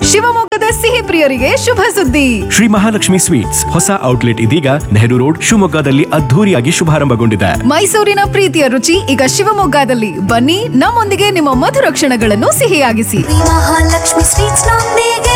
ಶಿವಮೊಗ್ಗದ ಸಿಹಿ ಪ್ರಿಯರಿಗೆ ಶುಭ ಸುದ್ದಿ ಶ್ರೀ ಮಹಾಲಕ್ಷ್ಮಿ ಸ್ವೀಟ್ಸ್ ಹೊಸ ಔಟ್ಲೆಟ್ ಇದೀಗ ನೆಹರು ರೋಡ್ ಶಿವಮೊಗ್ಗದಲ್ಲಿ ಅದ್ಧೂರಿಯಾಗಿ ಶುಭಾರಂಭಗೊಂಡಿದೆ ಮೈಸೂರಿನ ಪ್ರೀತಿಯ ರುಚಿ ಈಗ ಶಿವಮೊಗ್ಗದಲ್ಲಿ ಬನ್ನಿ ನಮ್ಮೊಂದಿಗೆ ನಿಮ್ಮ ಮಧುರ ಕ್ಷಣಗಳನ್ನು ಸಿಹಿಯಾಗಿಸಿ ಮಹಾಲಕ್ಷ್ಮಿ ಸ್ವೀಟ್ಸ್ ನೊಂದಿಗೆ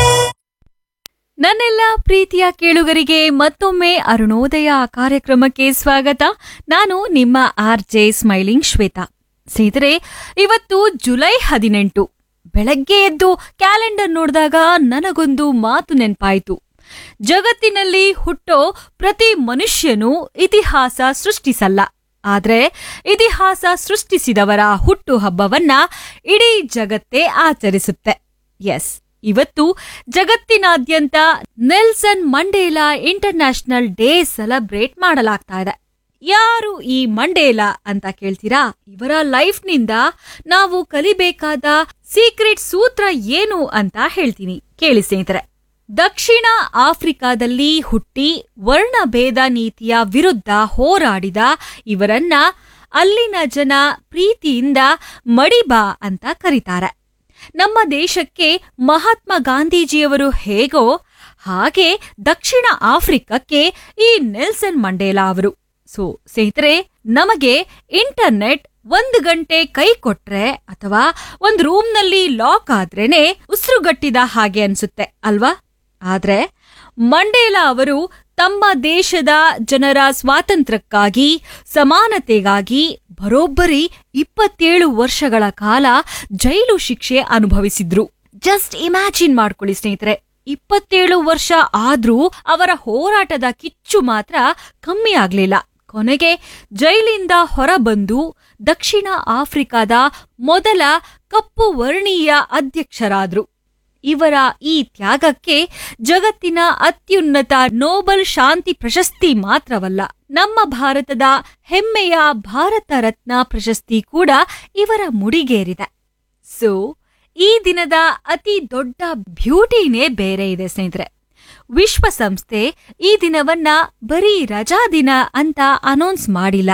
ನನ್ನೆಲ್ಲ ಪ್ರೀತಿಯ ಕೇಳುಗರಿಗೆ ಮತ್ತೊಮ್ಮೆ ಅರುಣೋದಯ ಕಾರ್ಯಕ್ರಮಕ್ಕೆ ಸ್ವಾಗತ ನಾನು ನಿಮ್ಮ ಆರ್ ಜೆ ಸ್ಮೈಲಿಂಗ್ ಶ್ವೇತಾ ಸ್ನೇಹಿತರೆ ಇವತ್ತು ಜುಲೈ ಹದಿನೆಂಟು ಬೆಳಗ್ಗೆ ಎದ್ದು ಕ್ಯಾಲೆಂಡರ್ ನೋಡಿದಾಗ ನನಗೊಂದು ಮಾತು ನೆನಪಾಯಿತು ಜಗತ್ತಿನಲ್ಲಿ ಹುಟ್ಟೋ ಪ್ರತಿ ಮನುಷ್ಯನೂ ಇತಿಹಾಸ ಸೃಷ್ಟಿಸಲ್ಲ ಆದ್ರೆ ಇತಿಹಾಸ ಸೃಷ್ಟಿಸಿದವರ ಹುಟ್ಟು ಹಬ್ಬವನ್ನ ಇಡೀ ಜಗತ್ತೇ ಆಚರಿಸುತ್ತೆ ಎಸ್ ಇವತ್ತು ಜಗತ್ತಿನಾದ್ಯಂತ Nelson Mandela international day celebrate ಮಾಡಲಾಗ್ತಾ ಇದೆ ಯಾರು ಈ ಮಂಡೇಲಾ ಅಂತ ಕೇಳ್ತೀರಾ ಇವರ ಲೈಫ್ನಿಂದ ನಾವು ಕಲಿಬೇಕಾದ ಸೀಕ್ರೆಟ್ ಸೂತ್ರ ಏನು ಅಂತ ಹೇಳ್ತೀನಿ ಕೇಳಿ ಸ್ನೇಹಿತರೆ ದಕ್ಷಿಣ ಆಫ್ರಿಕಾದಲ್ಲಿ ಹುಟ್ಟಿ ವರ್ಣಭೇದ ನೀತಿಯ ವಿರುದ್ಧ ಹೋರಾಡಿದ ಇವರನ್ನ ಅಲ್ಲಿನ ಜನ ಪ್ರೀತಿಯಿಂದ ಮಡಿಬಾ ಅಂತ ಕರೀತಾರೆ ನಮ್ಮ ದೇಶಕ್ಕೆ ಮಹಾತ್ಮ ಗಾಂಧೀಜಿಯವರು ಹೇಗೋ ಹಾಗೆ ದಕ್ಷಿಣ ಆಫ್ರಿಕಕ್ಕೆ ಈ ನೆಲ್ಸನ್ ಮಂಡೇಲಾ ಅವರು ಸೊ ಸ್ನೇಹಿತರೆ ನಮಗೆ ಇಂಟರ್ನೆಟ್ ಒಂದು ಗಂಟೆ ಕೈ ಕೊಟ್ರೆ ಅಥವಾ ಒಂದು ರೂಮ್ನಲ್ಲಿ ಲಾಕ್ ಆದ್ರೇನೆ ಉಸಿರುಗಟ್ಟಿದ ಹಾಗೆ ಅನ್ಸುತ್ತೆ ಅಲ್ವಾ ಆದ್ರೆ ಮಂಡೇಲಾ ಅವರು ತಮ್ಮ ದೇಶದ ಜನರ ಸ್ವಾತಂತ್ರ್ಯಕ್ಕಾಗಿ ಸಮಾನತೆಗಾಗಿ ಬರೋಬ್ಬರಿ ಇಪ್ಪತ್ತೇಳು ವರ್ಷಗಳ ಕಾಲ ಜೈಲು ಶಿಕ್ಷೆ ಅನುಭವಿಸಿದ್ರು ಜಸ್ಟ್ ಇಮ್ಯಾಜಿನ್ ಮಾಡ್ಕೊಳ್ಳಿ ಸ್ನೇಹಿತರೆ ಇಪ್ಪತ್ತೇಳು ವರ್ಷ ಆದ್ರೂ ಅವರ ಹೋರಾಟದ ಕಿಚ್ಚು ಮಾತ್ರ ಕಮ್ಮಿ ಆಗ್ಲಿಲ್ಲ ಕೊನೆಗೆ ಜೈಲಿಂದ ಹೊರಬಂದು ದಕ್ಷಿಣ ಆಫ್ರಿಕಾದ ಮೊದಲ ಕಪ್ಪು ವರ್ಣೀಯ ಅಧ್ಯಕ್ಷರಾದ್ರು ಇವರ ಈ ತ್ಯಾಗಕ್ಕೆ ಜಗತ್ತಿನ ಅತ್ಯುನ್ನತ ನೋಬೆಲ್ ಶಾಂತಿ ಪ್ರಶಸ್ತಿ ಮಾತ್ರವಲ್ಲ ನಮ್ಮ ಭಾರತದ ಹೆಮ್ಮೆಯ ಭಾರತ ರತ್ನ ಪ್ರಶಸ್ತಿ ಕೂಡ ಇವರ ಮುಡಿಗೇರಿದೆ ಸೊ ಈ ದಿನದ ಅತಿ ದೊಡ್ಡ ಬ್ಯೂಟಿನೇ ಬೇರೆ ಇದೆ ಸ್ನೇಹಿತರೆ ವಿಶ್ವಸಂಸ್ಥೆ ಈ ದಿನವನ್ನ ಬರೀ ರಜಾ ದಿನ ಅಂತ ಅನೌನ್ಸ್ ಮಾಡಿಲ್ಲ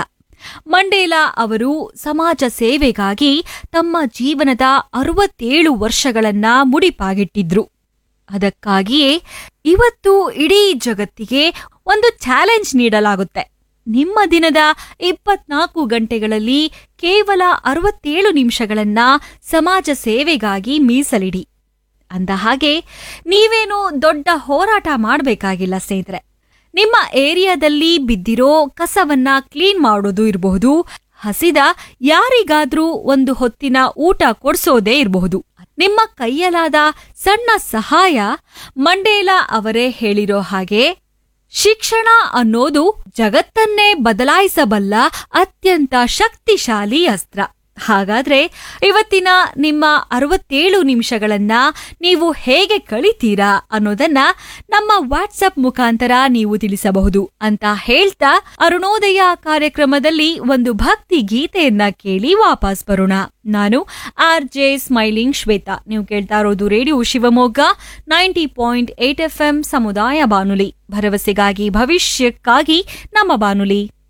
ಮಂಡೇಲಾ ಅವರು ಸಮಾಜ ಸೇವೆಗಾಗಿ ತಮ್ಮ ಜೀವನದ ಅರವತ್ತೇಳು ವರ್ಷಗಳನ್ನ ಮುಡಿಪಾಗಿಟ್ಟಿದ್ರು ಅದಕ್ಕಾಗಿಯೇ ಇವತ್ತು ಇಡೀ ಜಗತ್ತಿಗೆ ಒಂದು ಚಾಲೆಂಜ್ ನೀಡಲಾಗುತ್ತೆ ನಿಮ್ಮ ದಿನದ ಇಪ್ಪತ್ನಾಲ್ಕು ಗಂಟೆಗಳಲ್ಲಿ ಕೇವಲ ಅರವತ್ತೇಳು ನಿಮಿಷಗಳನ್ನ ಸಮಾಜ ಸೇವೆಗಾಗಿ ಮೀಸಲಿಡಿ ಅಂದ ಹಾಗೆ ನೀವೇನು ದೊಡ್ಡ ಹೋರಾಟ ಮಾಡಬೇಕಾಗಿಲ್ಲ ಸ್ನೇಹಿತರೆ ನಿಮ್ಮ ಏರಿಯಾದಲ್ಲಿ ಬಿದ್ದಿರೋ ಕಸವನ್ನ ಕ್ಲೀನ್ ಮಾಡೋದು ಇರಬಹುದು ಹಸಿದ ಯಾರಿಗಾದ್ರೂ ಒಂದು ಹೊತ್ತಿನ ಊಟ ಕೊಡ್ಸೋದೇ ಇರಬಹುದು ನಿಮ್ಮ ಕೈಯಲಾದ ಸಣ್ಣ ಸಹಾಯ ಮಂಡೇಲಾ ಅವರೇ ಹೇಳಿರೋ ಹಾಗೆ ಶಿಕ್ಷಣ ಅನ್ನೋದು ಜಗತ್ತನ್ನೇ ಬದಲಾಯಿಸಬಲ್ಲ ಅತ್ಯಂತ ಶಕ್ತಿಶಾಲಿ ಅಸ್ತ್ರ ಹಾಗಾದ್ರೆ ಇವತ್ತಿನ ನಿಮ್ಮ ಅರವತ್ತೇಳು ನಿಮಿಷಗಳನ್ನ ನೀವು ಹೇಗೆ ಕಳಿತೀರಾ ಅನ್ನೋದನ್ನ ನಮ್ಮ ವಾಟ್ಸಪ್ ಮುಖಾಂತರ ನೀವು ತಿಳಿಸಬಹುದು ಅಂತ ಹೇಳ್ತಾ ಅರುಣೋದಯ ಕಾರ್ಯಕ್ರಮದಲ್ಲಿ ಒಂದು ಭಕ್ತಿ ಗೀತೆಯನ್ನ ಕೇಳಿ ವಾಪಸ್ ಬರೋಣ ನಾನು ಆರ್ ಜೆ ಸ್ಮೈಲಿಂಗ್ ಶ್ವೇತಾ ನೀವು ಕೇಳ್ತಾ ಇರೋದು radio Shivamogga ninety point eight F M ಸಮುದಾಯ ಬಾನುಲಿ ಭರವಸೆಗಾಗಿ ಭವಿಷ್ಯಕ್ಕಾಗಿ ನಮ್ಮ ಬಾನುಲಿ